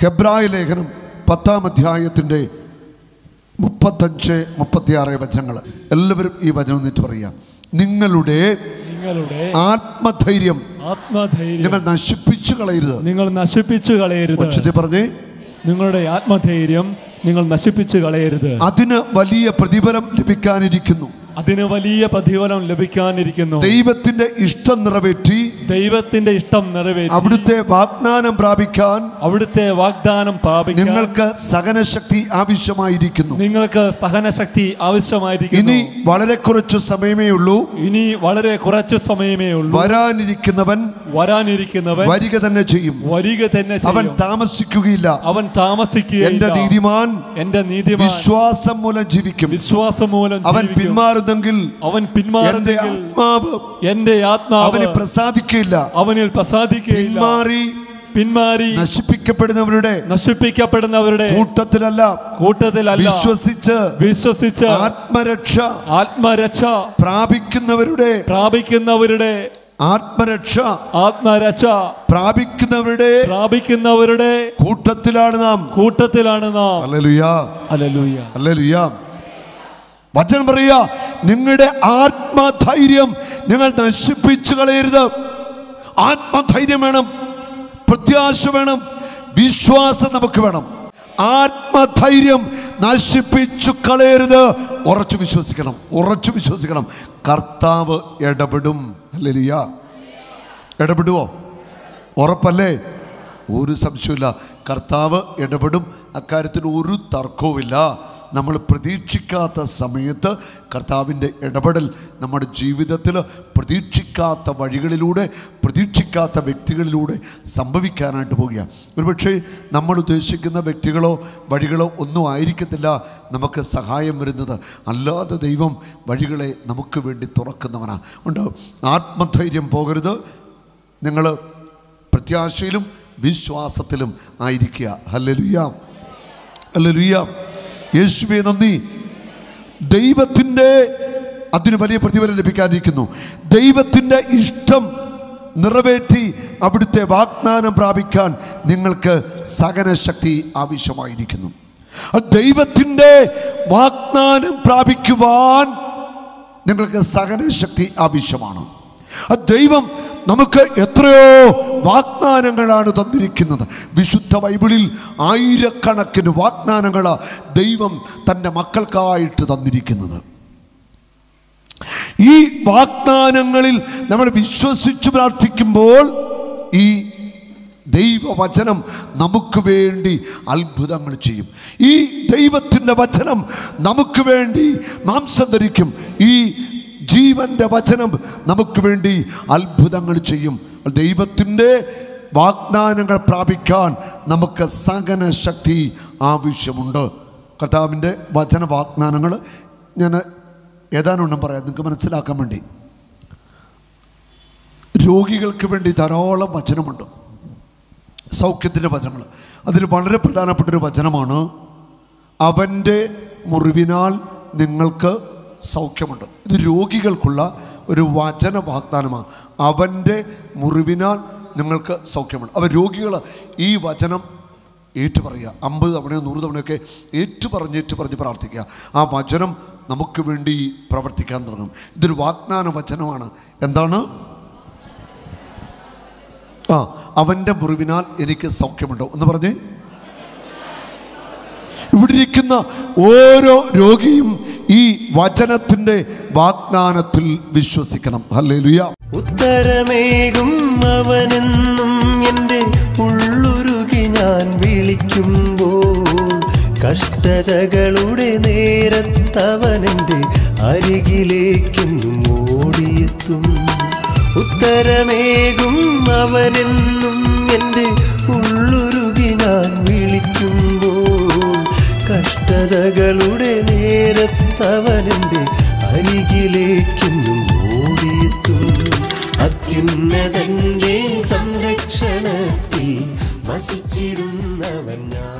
ഹെബ്രായ ലേഖനം പത്താം അധ്യായത്തിൻ്റെ മുപ്പത്തഞ്ച് മുപ്പത്തിയാറ് വചനങ്ങൾ എല്ലാവരും ഈ വചനം എന്നിട്ട് പറയാം നിങ്ങളുടെ നിങ്ങളുടെ ആത്മധൈര്യം ആത്മധൈര്യം നിങ്ങൾ നശിപ്പിച്ചു കളയരുത് നിങ്ങൾ നശിപ്പിച്ചു കളയരുത് ഉച്ചത്തിൽ പറഞ്ഞേ നിങ്ങളുടെ ആത്മധൈര്യം നിങ്ങൾ നശിപ്പിച്ചു കളയരുത് അതിന് വലിയ പ്രതിഫലം ലഭിക്കാനിരിക്കുന്നു അതിന് വലിയ പ്രതിഫലം ലഭിക്കാനിരിക്കുന്നു ദൈവത്തിന്റെ ഇഷ്ടം നിറവേറ്റി ദൈവത്തിന്റെ ഇഷ്ടം നിറവേറ്റി അവിടുത്തെ വാഗ്ദാനം പ്രാപിക്കാൻ അവിടുത്തെ വാഗ്ദാനം പ്രാപിക്കാൻ നിങ്ങൾക്ക് സഹനശക്തി ആവശ്യമായിരിക്കുന്നു നിങ്ങൾക്ക് സഹനശക്തി ആവശ്യമായിരിക്കുന്നു ഇനി വളരെ കുറച്ചു സമയമേ ഉള്ളൂ ഇനി വളരെ കുറച്ചു സമയമേ ഉള്ളൂ വരാനിരിക്കുന്നവൻ വരാനിരിക്കുന്നവൻ വരിക തന്നെ ചെയ്യും വരിക തന്നെ അവൻ ചെയ്യും താമസിക്കുകയില്ല അവൻ എന്റെ താമസിക്കുകയില്ല നീതിമാൻ എന്റെ നീതിമാൻ വിശ്വാസം മൂലം ജീവിക്കും വിശ്വാസം മൂലം അവൻ ജീവിക്കും. പിന്മാറുന്നെങ്കിൽ അവൻ എന്റെ പിന്മാറുന്നെങ്കിൽ ആത്മാവ് എന്റെ ആത്മാവ് അവന് പ്രസാദിക്കയില്ല അവനിൽ പ്രസാദിക്കുകയില്ല പിന്മാറി പിന്മാറി നശിപ്പിക്കപ്പെടുന്നവരുടെ നശിപ്പിക്കപ്പെടുന്നവരുടെ കൂട്ടത്തിലല്ല കൂട്ടത്തിലല്ല വിശ്വസിച്ച് വിശ്വസിച്ച് ആത്മരക്ഷ ആത്മരക്ഷ പ്രാപിക്കുന്നവരുടെ പ്രാപിക്കുന്നവരുടെ ആത്മരക്ഷ ആത്മരക്ഷ പ്രാപിക്കുന്നവരുടെ പ്രാപിക്കുന്നവരുടെ കൂട്ടത്തിലാണ് നാം കൂട്ടത്തിലാണ് നാം അല്ലലുയാ അലലൂയ അല്ലലുയാ വചനം പറയുക നിങ്ങളുടെ ആത്മധൈര്യം നിങ്ങൾ നശിപ്പിച്ചു കളയരുത് ആത്മധൈര്യം വേണം പ്രത്യാശ വേണം വിശ്വാസം നമുക്ക് വേണം ആത്മധൈര്യം നശിപ്പിച്ചു കളയരുത് ഉറച്ചു വിശ്വസിക്കണം ഉറച്ചു വിശ്വസിക്കണം കർത്താവ് ഇടപെടും അല്ലേലിയ ഇടപെടുവോ ഉറപ്പല്ലേ ഒരു സംശയമില്ല കർത്താവ് ഇടപെടും അക്കാര്യത്തിൽ ഒരു തർക്കവുമില്ല നമ്മൾ പ്രതീക്ഷിക്കാത്ത സമയത്ത് കർത്താവിൻ്റെ ഇടപെടൽ നമ്മുടെ ജീവിതത്തിൽ പ്രതീക്ഷിക്കാത്ത വഴികളിലൂടെ പ്രതീക്ഷിക്കാത്ത വ്യക്തികളിലൂടെ സംഭവിക്കാനായിട്ട് പോവുക ഒരുപക്ഷെ നമ്മൾ ഉദ്ദേശിക്കുന്ന വ്യക്തികളോ വഴികളോ ഒന്നും ആയിരിക്കത്തില്ല നമുക്ക് സഹായം വരുന്നത് അല്ലാതെ ദൈവം വഴികളെ നമുക്ക് വേണ്ടി തുറക്കുന്നവനാണ് ഉണ്ട് ആത്മധൈര്യം പോകരുത് നിങ്ങൾ പ്രത്യാശയിലും വിശ്വാസത്തിലും ആയിരിക്കുക ഹല്ലലുയ്യ ഹല്ലലുയ്യ യേശുവെ നന്ദി ദൈവത്തിൻ്റെ അതിന് വലിയ പ്രതിഫലം ലഭിക്കാനിരിക്കുന്നു ദൈവത്തിൻ്റെ ഇഷ്ടം നിറവേറ്റി അവിടുത്തെ വാഗ്ദാനം പ്രാപിക്കാൻ നിങ്ങൾക്ക് സഹനശക്തി ആവശ്യമായിരിക്കുന്നു ആ ദൈവത്തിൻ്റെ വാഗ്ദാനം പ്രാപിക്കുവാൻ നിങ്ങൾക്ക് സഹനശക്തി ആവശ്യമാണ് ആ ദൈവം നമുക്ക് എത്രയോ വാഗ്ദാനങ്ങളാണ് തന്നിരിക്കുന്നത് വിശുദ്ധ ബൈബിളിൽ ആയിരക്കണക്കിന് വാഗ്ദാനങ്ങൾ ദൈവം തൻ്റെ മക്കൾക്കായിട്ട് തന്നിരിക്കുന്നത് ഈ വാഗ്ദാനങ്ങളിൽ നമ്മൾ വിശ്വസിച്ച് പ്രാർത്ഥിക്കുമ്പോൾ ഈ ദൈവവചനം നമുക്ക് വേണ്ടി അത്ഭുതങ്ങൾ ചെയ്യും ഈ ദൈവത്തിൻ്റെ വചനം നമുക്ക് വേണ്ടി മാംസം ധരിക്കും ഈ ജീവന്റെ വചനം നമുക്ക് വേണ്ടി അത്ഭുതങ്ങൾ ചെയ്യും ദൈവത്തിൻ്റെ വാഗ്ദാനങ്ങൾ പ്രാപിക്കാൻ നമുക്ക് സഹന ശക്തി ആവശ്യമുണ്ട് കർത്താവിൻ്റെ വചന വാഗ്ദാനങ്ങൾ ഞാൻ ഏതാനും പറയാം നിങ്ങൾക്ക് മനസ്സിലാക്കാൻ വേണ്ടി രോഗികൾക്ക് വേണ്ടി ധാരാളം വചനമുണ്ട് സൗഖ്യത്തിൻ്റെ വചനങ്ങൾ അതിൽ വളരെ പ്രധാനപ്പെട്ട ഒരു വചനമാണ് അവൻ്റെ മുറിവിനാൽ നിങ്ങൾക്ക് സൗഖ്യമുണ്ട് ഇത് രോഗികൾക്കുള്ള ഒരു വചന വാഗ്ദാനമാണ് അവൻ്റെ മുറിവിനാൽ നിങ്ങൾക്ക് സൗഖ്യമുണ്ട് അവ രോഗികൾ ഈ വചനം ഏറ്റുപറയുക അമ്പത് തവണയോ നൂറ് തവണയൊക്കെ ഏറ്റുപറഞ്ഞ് ഏറ്റുപറഞ്ഞ് പ്രാർത്ഥിക്കുക ആ വചനം നമുക്ക് വേണ്ടി പ്രവർത്തിക്കാൻ തുടങ്ങും ഇതൊരു വാഗ്ദാന വചനമാണ് എന്താണ് ആ അവൻ്റെ മുറിവിനാൽ എനിക്ക് സൗഖ്യമുണ്ടോ എന്ന് പറഞ്ഞേ ഇവിടെ ഇരിക്കുന്ന ഓരോ രോഗിയും ഈ വചനത്തിൻ്റെ വാഗ്ദാനത്തിൽ വിശ്വസിക്കണം ഹല്ലേ ഉത്തരമേകും അവനെന്നും എൻ്റെ ഉള്ളുരുകി ഞാൻ വിളിക്കുമ്പോൾ കഷ്ടതകളുടെ നേരത്തവനെൻ്റെ അരികിലേക്കെന്നും ഓടിയെത്തും ഉത്തരമേകും അവനെന്നും എൻ്റെ ഉള്ളുരുകി ഞാൻ വിളിക്കുമ്പോൾ കഷ്ടതകളുടെ നേരത്തവനെൻ്റെ അരികിലേക്കെന്നും ഓടിയെത്തും അത്യുന്നതന്റെ സംരക്ഷണത്തിൽ വസിച്ചിടുന്നവൻ ഞാൻ